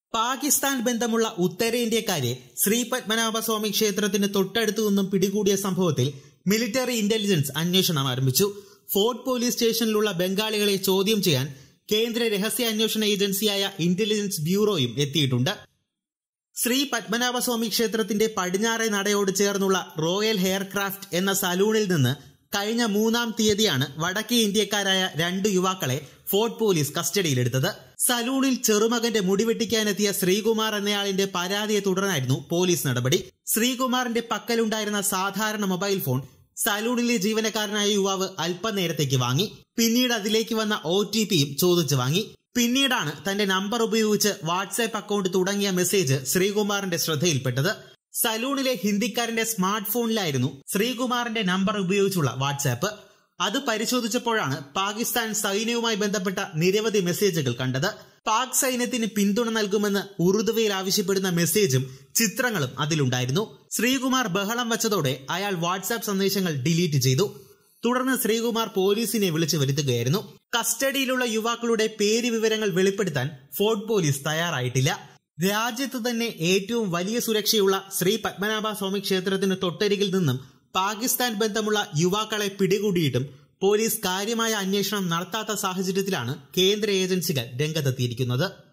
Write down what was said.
പാകിസ്ഥാൻ ബന്ധമുള്ള ഉത്തരേന്ത്യക്കാരെ ശ്രീ പത്മനാഭസ്വാമി ക്ഷേത്രത്തിന് തൊട്ടടുത്തു നിന്നും പിടികൂടിയ സംഭവത്തിൽ മിലിറ്ററി ഇന്റലിജൻസ് അന്വേഷണം ആരംഭിച്ചു ഫോർട്ട് പോലീസ് സ്റ്റേഷനിലുള്ള ബംഗാളികളെ ചോദ്യം ചെയ്യാൻ കേന്ദ്ര രഹസ്യ അന്വേഷണ ഏജൻസിയായ ഇന്റലിജൻസ് ബ്യൂറോയും എത്തിയിട്ടുണ്ട് ശ്രീ പത്മനാഭസ്വാമി ക്ഷേത്രത്തിന്റെ പടിഞ്ഞാറെ നടയോട് ചേർന്നുള്ള റോയൽ ഹെയർക്രാഫ്റ്റ് എന്ന സലൂണിൽ നിന്ന് കഴിഞ്ഞ മൂന്നാം തീയതിയാണ് വടക്കേ ഇന്ത്യക്കാരായ രണ്ട് യുവാക്കളെ ഫോർട്ട് പോലീസ് കസ്റ്റഡിയിലെടുത്തത് സലൂണിൽ ചെറുമകന്റെ മുടിവെട്ടിക്കാനെത്തിയ ശ്രീകുമാർ എന്നയാളിന്റെ പരാതിയെ തുടർന്നായിരുന്നു പോലീസ് നടപടി ശ്രീകുമാറിന്റെ പക്കലുണ്ടായിരുന്ന സാധാരണ മൊബൈൽ ഫോൺ സലൂണിലെ ജീവനക്കാരനായ യുവാവ് അല്പനേരത്തേക്ക് വാങ്ങി പിന്നീട് അതിലേക്ക് വന്ന ഒ ടി പിയും ചോദിച്ചു വാങ്ങി പിന്നീടാണ് തന്റെ നമ്പർ ഉപയോഗിച്ച് വാട്സാപ്പ് അക്കൗണ്ട് തുടങ്ങിയ മെസ്സേജ് ശ്രീകുമാറിന്റെ ശ്രദ്ധയിൽപ്പെട്ടത് സലൂണിലെ ഹിന്ദിക്കാരന്റെ സ്മാർട്ട് ഫോണിലായിരുന്നു ശ്രീകുമാറിന്റെ നമ്പർ ഉപയോഗിച്ചുള്ള വാട്സാപ്പ് അത് പരിശോധിച്ചപ്പോഴാണ് പാകിസ്ഥാൻ സൈന്യവുമായി ബന്ധപ്പെട്ട നിരവധി മെസ്സേജുകൾ കണ്ടത് പാക് സൈന്യത്തിന് പിന്തുണ നൽകുമെന്ന് ഉറുദുവയിൽ ആവശ്യപ്പെടുന്ന മെസ്സേജും ചിത്രങ്ങളും അതിലുണ്ടായിരുന്നു ശ്രീകുമാർ ബഹളം വച്ചതോടെ അയാൾ വാട്സാപ്പ് സന്ദേശങ്ങൾ ഡിലീറ്റ് ചെയ്തു തുടർന്ന് ശ്രീകുമാർ പോലീസിനെ വിളിച്ചു വരുത്തുകയായിരുന്നു കസ്റ്റഡിയിലുള്ള യുവാക്കളുടെ പേര് വിവരങ്ങൾ വെളിപ്പെടുത്താൻ ഫോർട്ട് പോലീസ് തയ്യാറായിട്ടില്ല രാജ്യത്ത് തന്നെ ഏറ്റവും വലിയ സുരക്ഷയുള്ള ശ്രീ പത്മനാഭ സ്വാമി ക്ഷേത്രത്തിന് തൊട്ടരികിൽ നിന്നും പാകിസ്ഥാൻ ബന്ധമുള്ള യുവാക്കളെ പിടികൂടിയിട്ടും പോലീസ് കാര്യമായ അന്വേഷണം നടത്താത്ത സാഹചര്യത്തിലാണ് കേന്ദ്ര ഏജൻസികൾ രംഗത്തെത്തിയിരിക്കുന്നത്